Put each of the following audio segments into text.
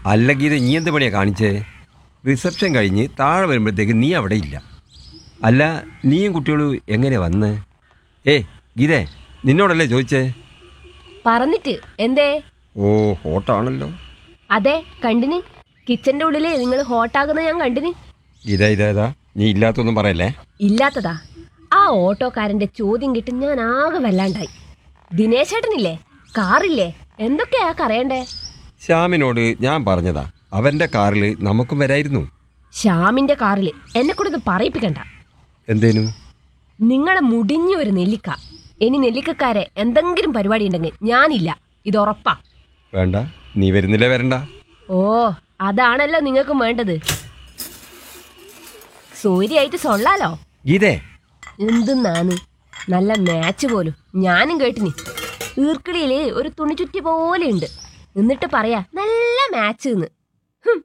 അല്ലെങ്കിൽ ഇത് നീ എന്ത് പണിയാ കാണിച്ചേ റിസപ്ഷൻ കഴിഞ്ഞ് താഴെ വരുമ്പോഴത്തേക്ക് നീ അവിടെ ഇല്ല അല്ല നീയും കുട്ടികളും എങ്ങനെയാ വന്ന് ഏ ഗീതേ നിന്നോടല്ലേ ചോദിച്ചേ പറഞ്ഞിട്ട് എന്തേ ഓ ഹോട്ടാണല്ലോ അതെ കണ്ടിന് കിച്ചന്റെ ഉള്ളില് നിങ്ങൾ ഹോട്ടാകുന്ന ഞാൻ കണ്ടിന് ഇതാ ഇതാ ഇതാ നീ ഇല്ലാത്തൊന്നും പറയല്ലേ ഇല്ലാത്തതാ ആ ഓട്ടോക്കാരന്റെ ചോദ്യം കിട്ടി ഞാൻ ആകെ വല്ലാണ്ടായി ദിനേശേട്ടനില്ലേ കാറില്ലേ എന്തൊക്കെയാ അറിയണ്ടേ ശ്യാമിനോട് ഞാൻ പറഞ്ഞതാ അവന്റെ കാറിൽ നമുക്കും വരായിരുന്നു ശ്യാമിന്റെ കാറില് എന്നെ കൂടെ ഇത് പറയിപ്പിക്കണ്ട എന്തേനു നിങ്ങളെ മുടിഞ്ഞ ഒരു നെല്ലിക്ക ഇനി നെല്ലിക്കക്കാരെ എന്തെങ്കിലും പരിപാടി ഉണ്ടെങ്കിൽ ഞാനില്ല ഇത് ഉറപ്പാ വേണ്ട നീ വരുന്നില്ല വരണ്ട ഓ അതാണല്ലോ നിങ്ങൾക്കും വേണ്ടത് സൂര്യായിട്ട് സൊള്ളാലോ ഗീതേ എന്തെന്നാണ് നല്ല മാച്ച് പോലും ഞാനും കേട്ടിനി ഈർക്കിളിയില് ഒരു തുണി ചുറ്റി പോലെ ഉണ്ട് എന്നിട്ട് പറയാ നല്ല മാച്ച് എന്ന് ഹും.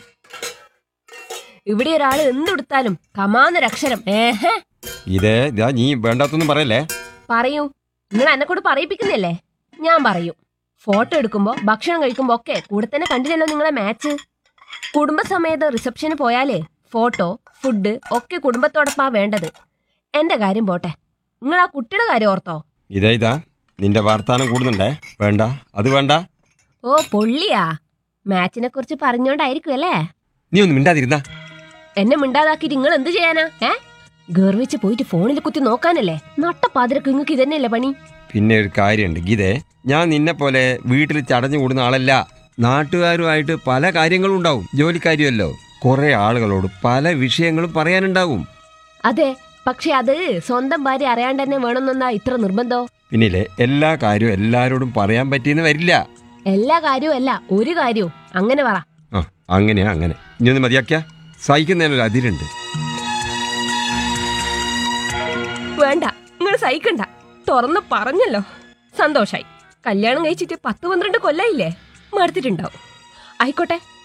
ഇവിടെ ഒരാൾ എന്തെടുത്താലും കമാന്നൊരക്ഷരം ഏഹേ ഗീതേ ഇതാ നീ വേണ്ടാത്തൊന്നും പറയല്ലേ പറയൂ നിങ്ങൾ എന്നെ കൂടെ പറയിപ്പിക്കുന്നില്ലേ ഞാൻ പറയും ഫോട്ടോ എടുക്കുമ്പോ ഭക്ഷണം കഴിക്കുമ്പോ ഒക്കെ കൂടെ തന്നെ കണ്ടില്ലല്ലോ നിങ്ങളെ മാച്ച് കുടുംബസമേതം റിസപ്ഷന് പോയാലേ ഫോട്ടോ ഫുഡ് ഒക്കെ കുടുംബത്തോടൊപ്പാ വേണ്ടത് എന്റെ കാര്യം പോട്ടെ നിങ്ങൾ ആ കുട്ടിയുടെ കാര്യം ഓർത്തോ ഇതാ ഇതാ നിന്റെ വാർത്താനം കൂടുന്നുണ്ടേ വേണ്ട അത് വേണ്ട ഓ പൊള്ളിയാ മാച്ചിനെ കുറിച്ച് പറഞ്ഞോണ്ടായിരിക്കും അല്ലേ നീ ഒന്ന് മിണ്ടാതിരുന്നാ എന്നെ മിണ്ടാതാക്കിയിട്ട് നിങ്ങൾ എന്ത് ചെയ്യാനാ ഏ ഗർവിച്ച് പോയിട്ട് ഫോണിൽ കുത്തി നോക്കാനല്ലേ നട്ടപ്പാതിരക്ക് നിങ്ങൾക്ക് ഇതന്നെയല്ലേ പണി പിന്നെ ഒരു കാര്യമുണ്ട് ഗീതേ ഞാൻ നിന്നെ പോലെ വീട്ടിൽ ചടഞ്ഞു കൂടുന്ന ആളല്ല നാട്ടുകാരുമായിട്ട് പല കാര്യങ്ങളും ഉണ്ടാവും ജോലിക്കാരിയല്ലോ കുറെ ആളുകളോട് പല വിഷയങ്ങളും പറയാനുണ്ടാവും അതെ പക്ഷെ അത് സ്വന്തം ഭാര്യ അറിയാണ്ട് തന്നെ വേണമെന്നാ ഇത്ര നിർബന്ധോ പിന്നില്ലേ എല്ലാ കാര്യവും എല്ലാരോടും പറയാൻ പറ്റിയെന്ന് വരില്ല എല്ലാ കാര്യവും അല്ല ഒരു കാര്യവും അങ്ങനെ പറ ആ അങ്ങനെയാ അങ്ങനെ ഇനി ഒന്ന് മതിയാക്കിയ സഹിക്കുന്നതിനൊരു അതിരുണ്ട് വേണ്ട നിങ്ങൾ സഹിക്കണ്ട തുറന്ന് പറഞ്ഞല്ലോ സന്തോഷായി കല്യാണം കഴിച്ചിട്ട് പത്ത് പന്ത്രണ്ട് കൊല്ലായില്ലേ മടുത്തിട്ടുണ്ടാവും ആയിക്കോട്ടെ